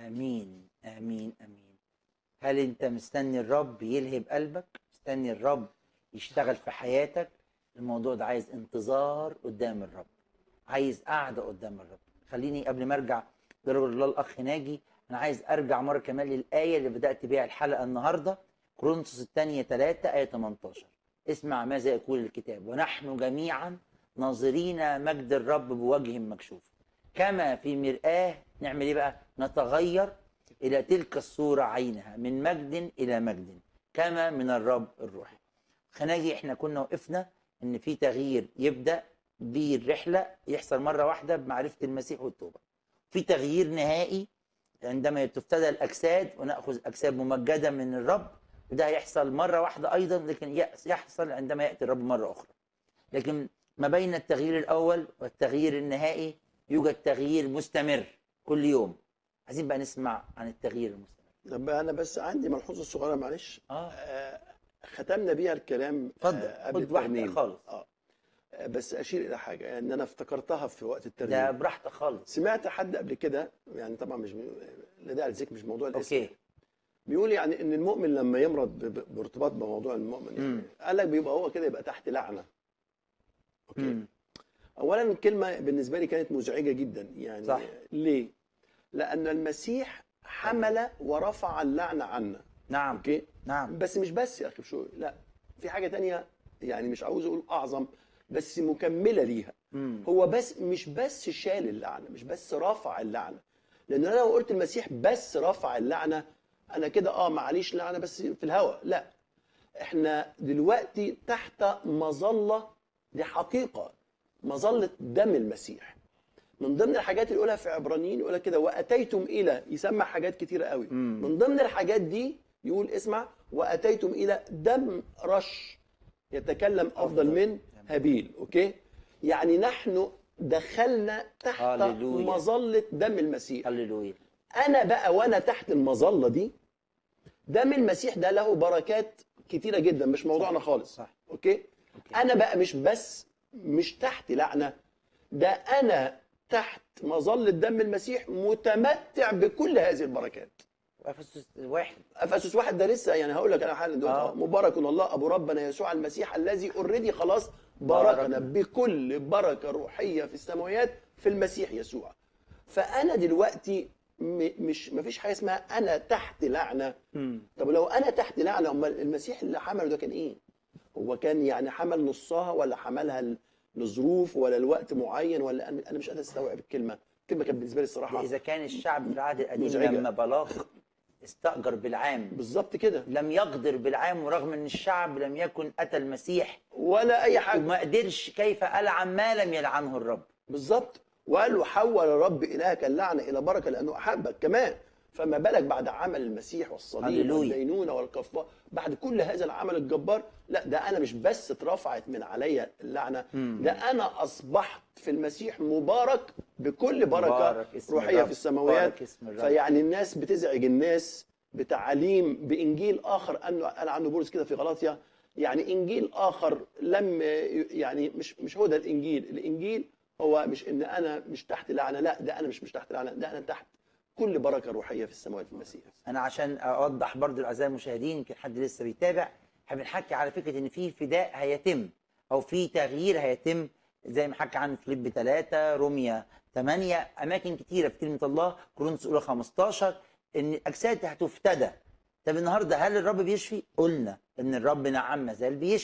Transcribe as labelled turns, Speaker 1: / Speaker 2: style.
Speaker 1: امين امين امين هل انت مستني الرب يلهب قلبك مستني الرب يشتغل في حياتك الموضوع ده عايز انتظار قدام الرب عايز قعده قدام الرب خليني قبل ما ارجع لرجل الله الاخ ناجي انا عايز ارجع مره كمان للايه اللي بدات بيها الحلقه النهارده كورنثوس الثانيه 3 ايه 18 اسمع ماذا يقول الكتاب ونحن جميعا ناظرين مجد الرب بوجه مكشوف كما في مرآة نعمل ايه بقى نتغير الى تلك الصورة عينها من مجد الى مجد كما من الرب الروح خناجي احنا كنا وقفنا ان في تغيير يبدا بالرحله يحصل مره واحده بمعرفه المسيح والتوبه في تغيير نهائي عندما تفتدى الاجساد وناخذ اجساد ممجده من الرب وده هيحصل مره واحده ايضا لكن يحصل عندما ياتي الرب مره اخرى لكن ما بين التغيير الاول والتغيير النهائي يوجد تغيير مستمر كل يوم عايزين بقى نسمع عن التغيير المستمر
Speaker 2: طب انا بس عندي ملحوظه صغيره معلش
Speaker 1: اه
Speaker 2: آه، ختمنا بيها الكلام
Speaker 1: اتفضل
Speaker 2: آه، قبل
Speaker 1: خد واحده
Speaker 2: الترنيم
Speaker 1: خالص
Speaker 2: اه آه، بس اشير الى حاجه ان انا افتكرتها في وقت
Speaker 1: ده
Speaker 2: الترنيم
Speaker 1: براحتك خالص
Speaker 2: سمعت حد قبل كده يعني طبعا مش لا داعي للذكر مش موضوع الاسم
Speaker 1: اوكي
Speaker 2: بيقول يعني ان المؤمن لما يمرض ب- ب- بارتباط بموضوع المؤمن يعني
Speaker 1: مم.
Speaker 2: قال لك بيبقى هو كده يبقى تحت لعنه اوكي
Speaker 1: مم.
Speaker 2: اولا الكلمه بالنسبه لي كانت مزعجه جدا يعني
Speaker 1: صح.
Speaker 2: ليه لان المسيح حمل ورفع اللعنه عنا
Speaker 1: نعم
Speaker 2: اوكي
Speaker 1: نعم
Speaker 2: بس مش بس يا اخي شو لا في حاجه تانية يعني مش عاوز اقول اعظم بس مكمله ليها
Speaker 1: مم.
Speaker 2: هو بس مش بس شال اللعنه مش بس رفع اللعنه لان انا لو قلت المسيح بس رفع اللعنه انا كده اه معليش لعنه بس في الهواء لا احنا دلوقتي تحت مظله دي حقيقه مظله دم المسيح من ضمن الحاجات اللي يقولها في عبرانيين يقول كده واتيتم الى يسمى حاجات كتيره قوي
Speaker 1: مم.
Speaker 2: من ضمن الحاجات دي يقول اسمع واتيتم الى دم رش يتكلم افضل
Speaker 1: أفضل.
Speaker 2: من هابيل اوكي يعني نحن دخلنا تحت
Speaker 1: هللويا.
Speaker 2: مظله دم المسيح
Speaker 1: هللويا
Speaker 2: انا بقى وانا تحت المظله دي دم المسيح ده له بركات كتيره جدا مش موضوعنا خالص
Speaker 1: صح
Speaker 2: اوكي
Speaker 1: أوكي.
Speaker 2: انا بقى مش بس مش تحت لعنه ده انا تحت مظله دم المسيح متمتع بكل هذه البركات
Speaker 1: افسس واحد
Speaker 2: افسس واحد ده لسه يعني هقول لك انا حالا دلوقتي
Speaker 1: آه.
Speaker 2: آه. مبارك الله ابو ربنا يسوع المسيح الذي اوريدي خلاص باركنا بكل بركه روحيه في السماوات في المسيح يسوع فانا دلوقتي م- مش مفيش حاجه اسمها انا تحت لعنه
Speaker 1: مم.
Speaker 2: طب لو انا تحت لعنه امال المسيح اللي حمله ده كان ايه هو كان يعني حمل نصها ولا حملها ل- لظروف ولا لوقت معين ولا انا أنا مش قادر استوعب الكلمه الكلمه كانت بالنسبه لي الصراحه
Speaker 1: اذا كان الشعب في العهد القديم
Speaker 2: مزعجة.
Speaker 1: لما بلاغ استاجر بالعام
Speaker 2: بالظبط كده
Speaker 1: لم يقدر بالعام ورغم ان الشعب لم يكن اتى المسيح
Speaker 2: ولا اي حاجه
Speaker 1: وما قدرش كيف العن ما لم يلعنه الرب
Speaker 2: بالظبط وقال له حول الرب الهك اللعنه الى بركه لانه احبك كمان فما بالك بعد عمل المسيح والصليب
Speaker 1: هللويا.
Speaker 2: والدينونه والكفار بعد كل هذا العمل الجبار لا ده انا مش بس اترفعت من عليا اللعنه
Speaker 1: مم.
Speaker 2: ده انا اصبحت في المسيح مبارك بكل بركه
Speaker 1: مبارك اسم
Speaker 2: روحيه
Speaker 1: الرب.
Speaker 2: في السماوات
Speaker 1: مبارك اسم الرب.
Speaker 2: فيعني الناس بتزعج الناس بتعاليم بانجيل اخر انه قال عنه بولس كده في غلاطيا يعني انجيل اخر لم يعني مش مش هو ده الانجيل الانجيل هو مش ان انا مش تحت لعنه لا ده انا مش مش تحت لعنه ده انا تحت كل بركه روحيه في السماوات في المسيح
Speaker 1: انا عشان اوضح برضو الاعزاء المشاهدين يمكن حد لسه بيتابع احنا بنحكي على فكره ان في فداء هيتم او في تغيير هيتم زي ما حكى عن فيليب 3 روميا 8 اماكن كتيره في كلمه الله كورنثوس الاولى 15 ان الاجساد هتفتدى طب النهارده هل الرب بيشفي؟ قلنا ان الرب نعم ما زال بيشفي